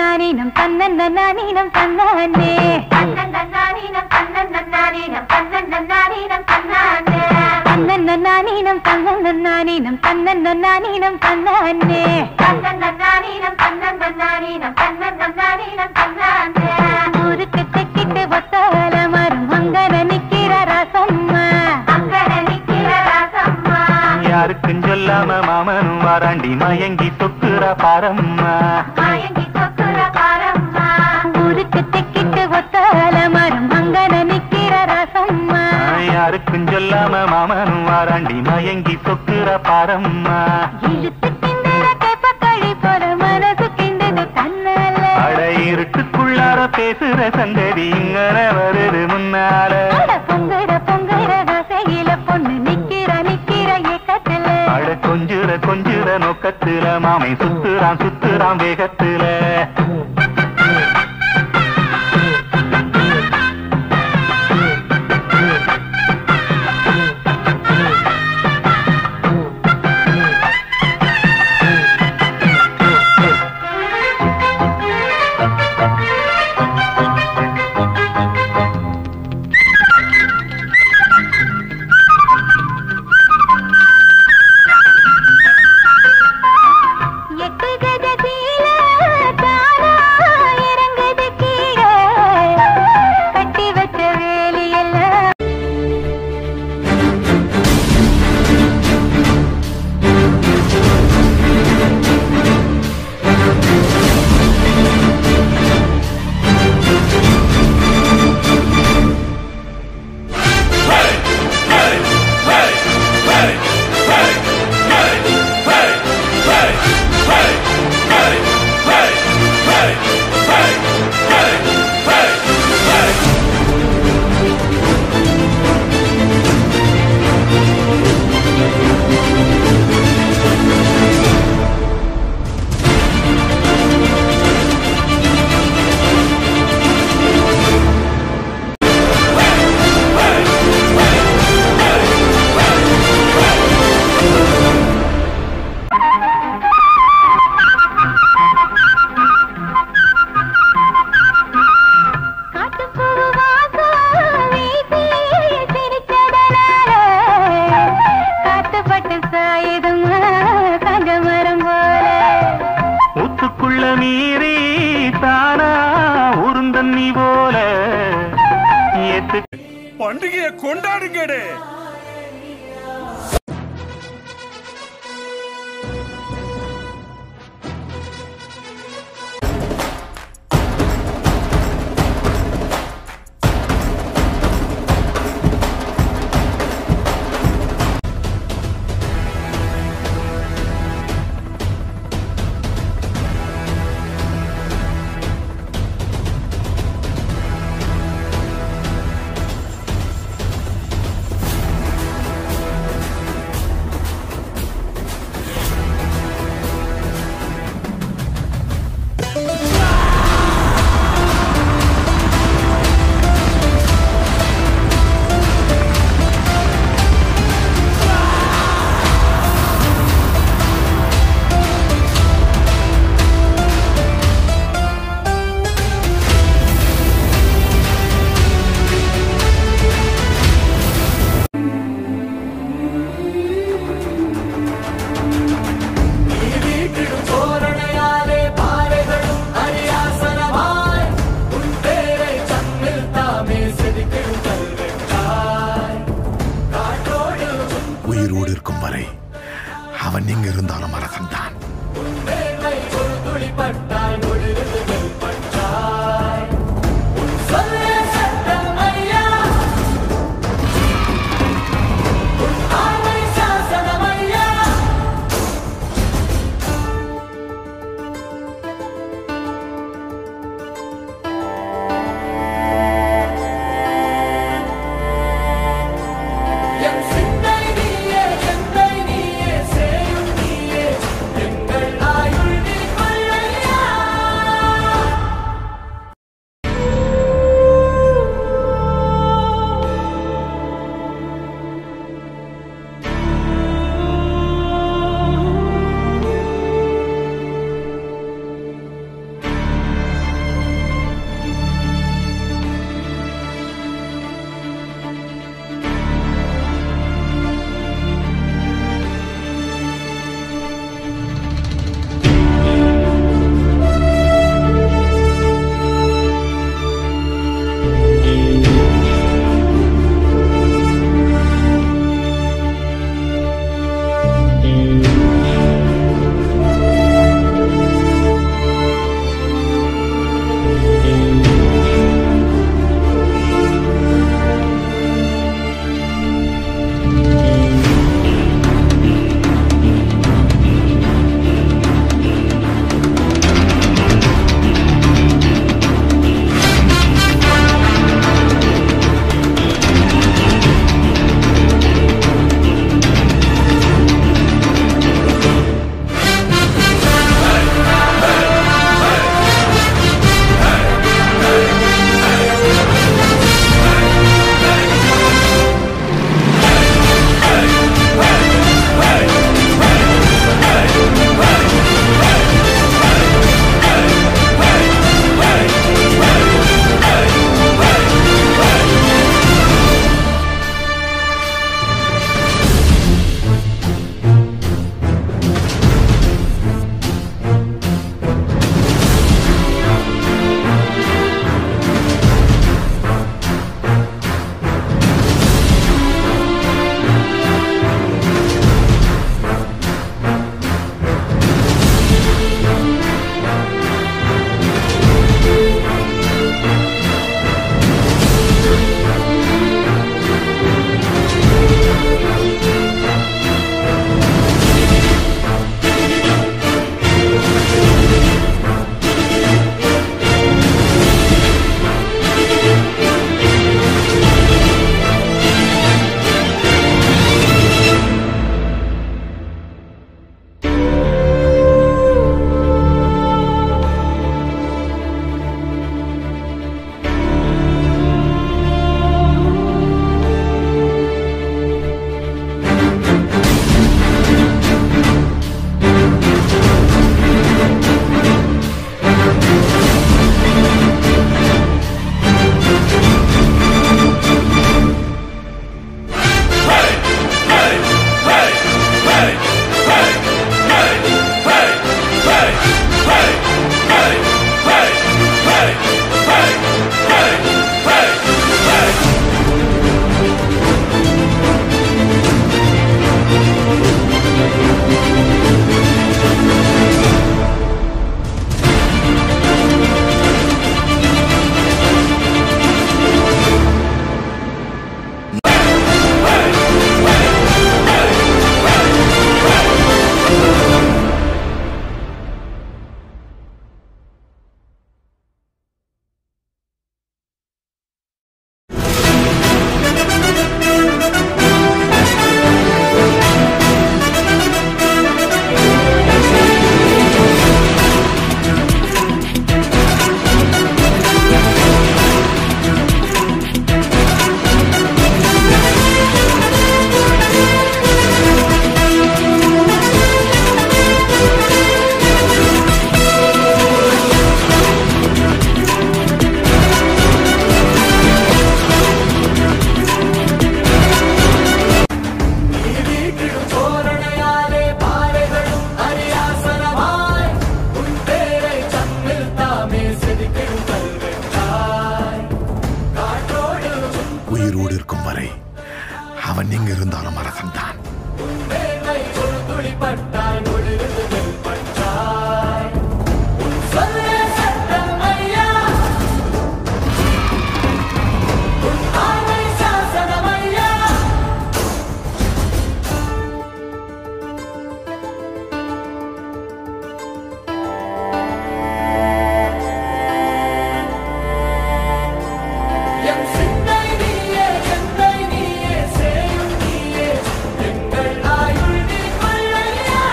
தன்னன்னானீனம் தன்னன்னானீனம் தன்னானே தன்னன்னானீனம் தன்னன்னானீனம் தன்னன்னானீனம் தன்னானே தன்னன்னானீனம் தன்னன்னானீனம் தன்னன்னானீனம் தன்னானே தன்னன்னானீனம் தன்னன்னானீனம் தன்னன்னானீனம் தன்னானே ஊருக்கு தெக்கிட்டு ஒத்தால மரம் அங்கன நிக்கிற ராசம்மா அங்கன நிக்கிற ராசம்மா யாருக்கும் சொல்லாம மாமனும் வாராண்டி மயங்கி தொக்குற பாரம்மா மயங்கி தொக்குற பாரம்மா ஊருக்கு தெக்கிட்டு ஒத்தால மரம் அங்கன நிக்கிற ராசம்மா யாருக்கும் சொல்லாம மாமனும் வாராண்டி மயங்கி தொக்குற பாரம்மா இழுத்து கிண்டுற கேப்பக்களி போல மனசு கிண்டுது தன்னால அட இருட்டுக்குள்ளார பேசுற சங்கதி இங்கன வருது முன்னால அட பொங்குற பொங்குற ஆசையில பொண்ணு நிக்கிற நிக்கிற ஏக்கத்துல அட கொஞ்சுற கொஞ்சுற நோக்கத்துல மாமை சுத்துறான் சுத்துறான் வேகத்துல எட்டு கஜத்தில தானா இறங்குது கீழே கட்டி வச்ச வேலியெல்லாம் காட்டுப்பூவு வாசம் வீசி சிரிச்சதனால காத்துப்பட்டு சாயுதுமா கஞ்ச மரம் போல ஊத்துக்குள்ள மீறி தானா உருந்தண்ணி போல ஏத்து பண்டிகையை கொண்டாடுங்கடே உயிரோடு இருக்கும் வரை அவன் எங்க இருந்தாலும் அரசன் தான் என் சிந்தை நீயே எந்தை நீயே சேயும் நீயே எங்கள் ஆயுள் அவன் எங்க இருந்தாலும் அரசன் தான் வேர்வை ஒரு துளி பட்டால் ஒளிருது பட்டாய் உன் சொல்லே சட்டம் ஐயா உன் ஆணை சாசனம் ஐயா எம் சிந்தை நீயே எந்தை நீயே சேயும் நீயே எங்கள் ஆயுள் நீ கொள்ளையா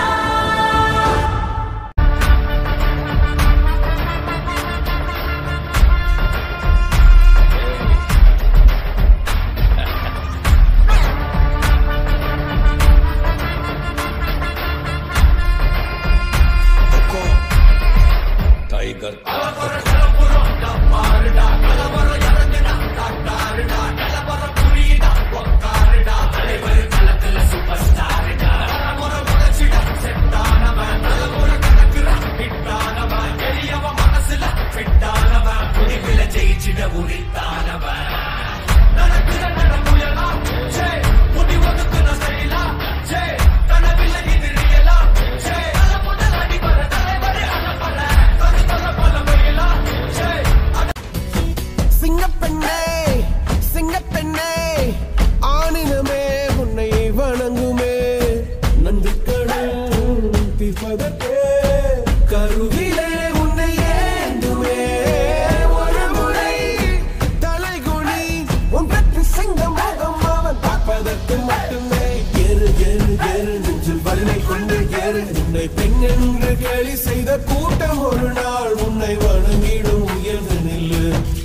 சிங்கப்பெண்ணே சிங்கப்பெண்ணே ஆணினமே உன்னை வணங்குமே நந்துக்களும் தீர்ப்பதற்கே கருவிலே உன்னை ஏந்துமே ஒரு முறை தலைகுனி உன் பெற்று சிங்க முகம் அவன் பார்ப்பதற்கு மட்டுமே எரு எரு எரு நெஞ்சில் வலிமை கொண்டு எரு உன்னை பெண் என்று கேலி செய்த கூட்டம் ஒரு நாள் உன்னை வணங்கிடும் உயர்ந்து நில்லு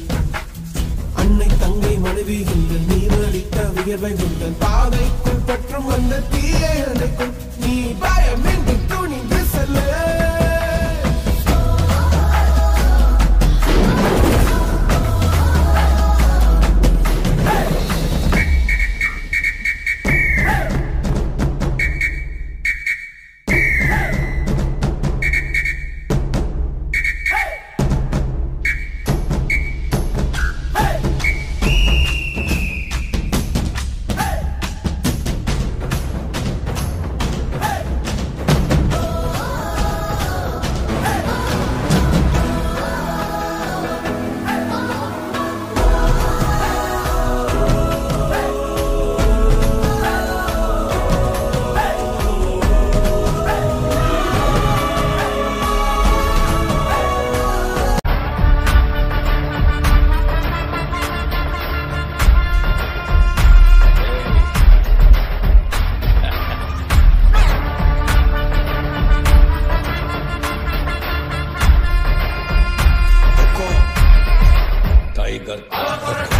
அன்னை தங்கை மனைவி என்று நீ அளித்த வியர்வை உந்தன் பாதைக்குள் பற்றும் அந்த தீயை அணைக்கும் நீ பயமின்றி துணிந்து செல்லு Tiger.